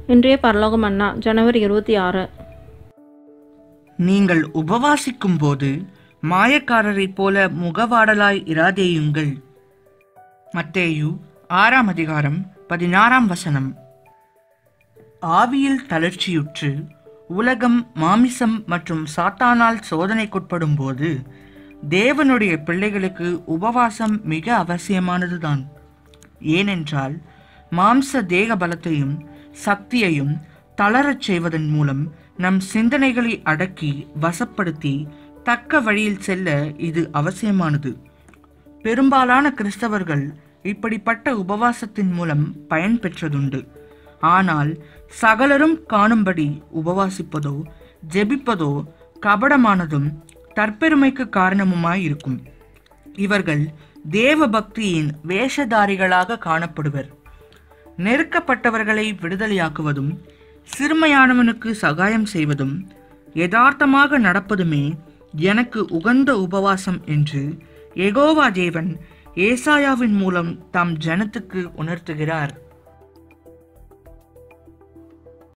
இன்றைய பரலோகம் அண்ணா ஜனவரி இருபத்தி ஆறு நீங்கள் உபவாசிக்கும் போது மாயக்காரரைப் போல முகவாடலாய் இராதேயுங்கள் மத்தேயு ஆறாம் அதிகாரம் பதினாறாம் வசனம் ஆவியில் தளர்ச்சியுற்று உலகம் மாமிசம் மற்றும் சாத்தானால் சோதனைக்குட்படும் போது தேவனுடைய பிள்ளைகளுக்கு உபவாசம் மிக அவசியமானதுதான் ஏனென்றால் மாம்ச தேக பலத்தையும் சக்தியையும் தளரச் செய்வதன் மூலம் நம் சிந்தனைகளை அடக்கி வசப்படுத்தி தக்க வழியில் செல்ல இது அவசியமானது பெரும்பாலான கிறிஸ்தவர்கள் இப்படிப்பட்ட உபவாசத்தின் மூலம் பயன் பெற்றதுண்டு ஆனால் சகலரும் காணும்படி உபவாசிப்பதோ ஜெபிப்பதோ கபடமானதும் தற்பெருமைக்கு காரணமுமாயிருக்கும் இவர்கள் தேவ பக்தியின் வேஷதாரிகளாக காணப்படுவர் நெருக்கப்பட்டவர்களை விடுதலையாக்குவதும் சிறுமையானவனுக்கு சகாயம் செய்வதும் யதார்த்தமாக நடப்பதுமே எனக்கு உகந்த உபவாசம் என்று எகோவா தேவன் ஏசாயாவின் மூலம் தம் ஜனத்துக்கு உணர்த்துகிறார்